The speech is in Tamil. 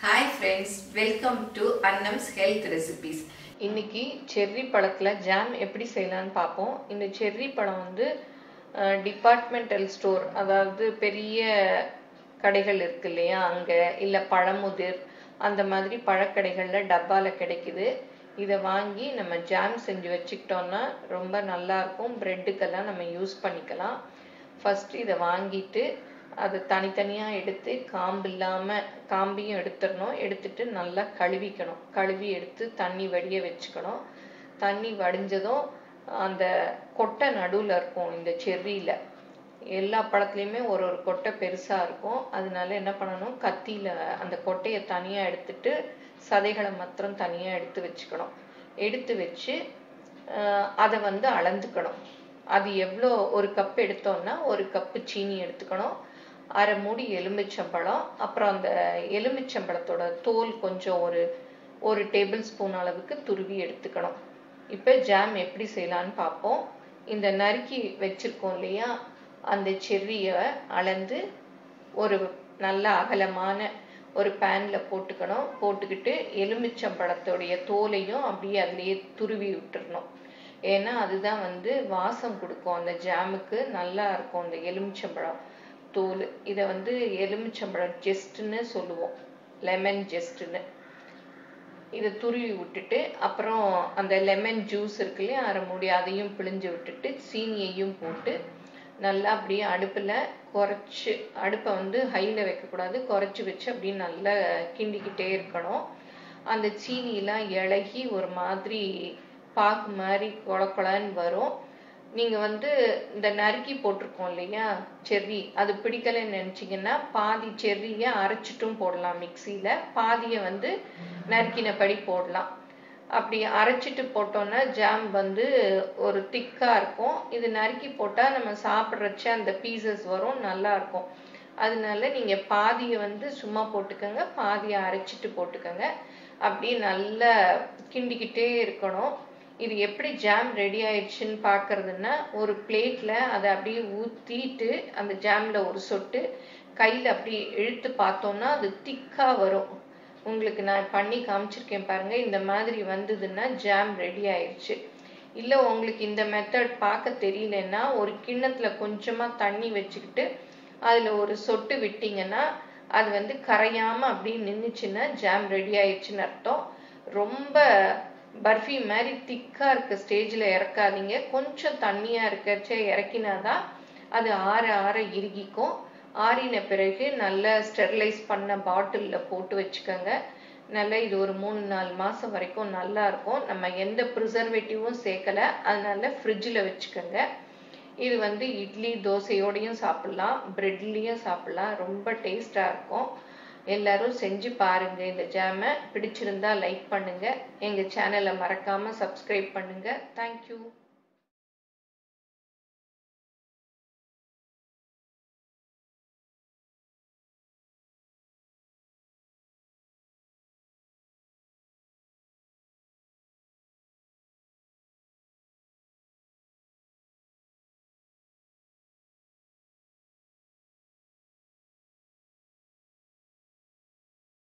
hi friends welcome to Annam's health recipes இன்னைக்கு செர்ரி பழத்தில் ஜாம் எப்படி செய்யலாம்னு பார்ப்போம் இந்த செர்ரி பழம் வந்து டிபார்ட்மெண்டல் ஸ்டோர் அதாவது பெரிய கடைகள் இருக்கு இல்லையா அங்கே இல்லை பழமுதிர் அந்த மாதிரி பழக்கடைகளில் டப்பாவில் கிடைக்குது இதை வாங்கி நம்ம ஜாம் செஞ்சு வச்சுக்கிட்டோம்னா ரொம்ப நல்லாயிருக்கும் ப்ரெட்டுக்கெல்லாம் நம்ம யூஸ் பண்ணிக்கலாம் ஃபஸ்ட்டு இதை வாங்கிட்டு அதை தனித்தனியாக எடுத்து காம்பு இல்லாமல் காம்பையும் எடுத்துடணும் எடுத்துட்டு நல்லா கழுவிக்கணும் கழுவி எடுத்து தண்ணி வடிய வச்சுக்கணும் தண்ணி வடிஞ்சதும் அந்த கொட்டை நடுவில் இருக்கும் இந்த செர்ரியில் எல்லா பழத்துலேயுமே ஒரு ஒரு கொட்டை பெருசாக இருக்கும் அதனால என்ன பண்ணணும் கத்தியில் அந்த கொட்டையை தனியாக எடுத்துட்டு சதைகளை மாத்திரம் தனியாக எடுத்து வச்சுக்கணும் எடுத்து வச்சு அதை வந்து அளந்துக்கணும் அது எவ்வளோ ஒரு கப் எடுத்தோம்னா ஒரு கப்பு சீனி எடுத்துக்கணும் அரை மூடி எலுமிச்சம்பழம் அப்புறம் அந்த எலுமிச்சம்பழத்தோட தோல் கொஞ்சம் ஒரு ஒரு டேபிள் ஸ்பூன் அளவுக்கு துருவி எடுத்துக்கணும் இப்போ ஜாம் எப்படி செய்யலான்னு பார்ப்போம் இந்த நறுக்கி வச்சிருக்கோம் இல்லையா அந்த செர்ரியை அளந்து ஒரு நல்ல அகலமான ஒரு பேனில் போட்டுக்கணும் போட்டுக்கிட்டு எலுமிச்சம்பழத்தோடைய தோலையும் அப்படியே அதுலேயே துருவி விட்டுறணும் ஏன்னா அதுதான் வந்து வாசம் கொடுக்கும் அந்த ஜாமுக்கு நல்லா இருக்கும் அந்த எலுமிச்சம்பழம் தோல் இதை வந்து எலுமிச்சம்பழம் ஜெஸ்ட்னு சொல்லுவோம் லெமன் ஜெஸ்ட்னு இதை துருவி விட்டுட்டு அப்புறம் அந்த லெமன் ஜூஸ் இருக்கு இல்லையா அரை மூடி அதையும் பிழிஞ்சு விட்டுட்டு சீனியையும் போட்டு நல்லா அப்படியே அடுப்பில் குறைச்சி அடுப்பை வந்து ஹையில் வைக்கக்கூடாது குறைச்சி வச்சு அப்படியே நல்லா கிண்டிக்கிட்டே இருக்கணும் அந்த சீனியெலாம் இழகி ஒரு மாதிரி பாக்கு மாதிரி கொல கொலன்னு வரும் நீங்கள் வந்து இந்த நறுக்கி போட்டிருக்கோம் இல்லையா செர்ரி அது பிடிக்கலைன்னு நினச்சிங்கன்னா பாதி செர்ரியை அரைச்சிட்டும் போடலாம் மிக்சியில் பாதியை வந்து நறுக்கினபடி போடலாம் அப்படி அரைச்சிட்டு போட்டோன்னா ஜாம் வந்து ஒரு திக்காக இருக்கும் இது நறுக்கி போட்டால் நம்ம சாப்பிட்றச்ச அந்த பீசஸ் வரும் நல்லா இருக்கும் அதனால நீங்கள் பாதியை வந்து சும்மா போட்டுக்கோங்க பாதியை அரைச்சிட்டு போட்டுக்கோங்க அப்படியே நல்லா கிண்டிக்கிட்டே இருக்கணும் இது எப்படி ஜாம் ரெடி ஆயிடுச்சுன்னு பார்க்கறதுன்னா ஒரு பிளேட்டில் அதை அப்படியே ஊற்றிட்டு அந்த ஜாமில் ஒரு சொட்டு கையில் அப்படி இழுத்து பார்த்தோன்னா அது திக்காக வரும் உங்களுக்கு நான் பண்ணி காமிச்சிருக்கேன் பாருங்கள் இந்த மாதிரி வந்ததுன்னா ஜாம் ரெடி ஆயிடுச்சு இல்லை உங்களுக்கு இந்த மெத்தட் பார்க்க தெரியலன்னா ஒரு கிண்ணத்தில் கொஞ்சமாக தண்ணி வச்சுக்கிட்டு அதில் ஒரு சொட்டு விட்டிங்கன்னா அது வந்து கரையாமல் அப்படியே நின்றுச்சுன்னா ஜாம் ரெடி ஆயிடுச்சுன்னு அர்த்தம் ரொம்ப பர்ஃபி மாதிரி திக்காக இருக்க ஸ்டேஜில் இறக்காதீங்க கொஞ்சம் தண்ணியாக இருக்கச்ச இறக்கினாதான் அது ஆற ஆற இறுகிக்கும் ஆறின பிறகு நல்லா ஸ்டெர்லைஸ் பண்ண பாட்டிலில் போட்டு வச்சுக்கோங்க நல்லா இது ஒரு மூணு நாலு மாதம் வரைக்கும் நல்லா இருக்கும் நம்ம எந்த ப்ரிசர்வேட்டிவும் சேர்க்கலை அதனால ஃப்ரிட்ஜில் வச்சுக்கோங்க இது வந்து இட்லி தோசையோடையும் சாப்பிட்லாம் ப்ரெட்லேயும் சாப்பிட்லாம் ரொம்ப டேஸ்டாக இருக்கும் எல்லாரும் செஞ்சு பாருங்க இந்த ஜாமை பிடிச்சிருந்தா லைக் பண்ணுங்க எங்க சேனலை மறக்காம சப்ஸ்கிரைப் பண்ணுங்க தேங்க்யூ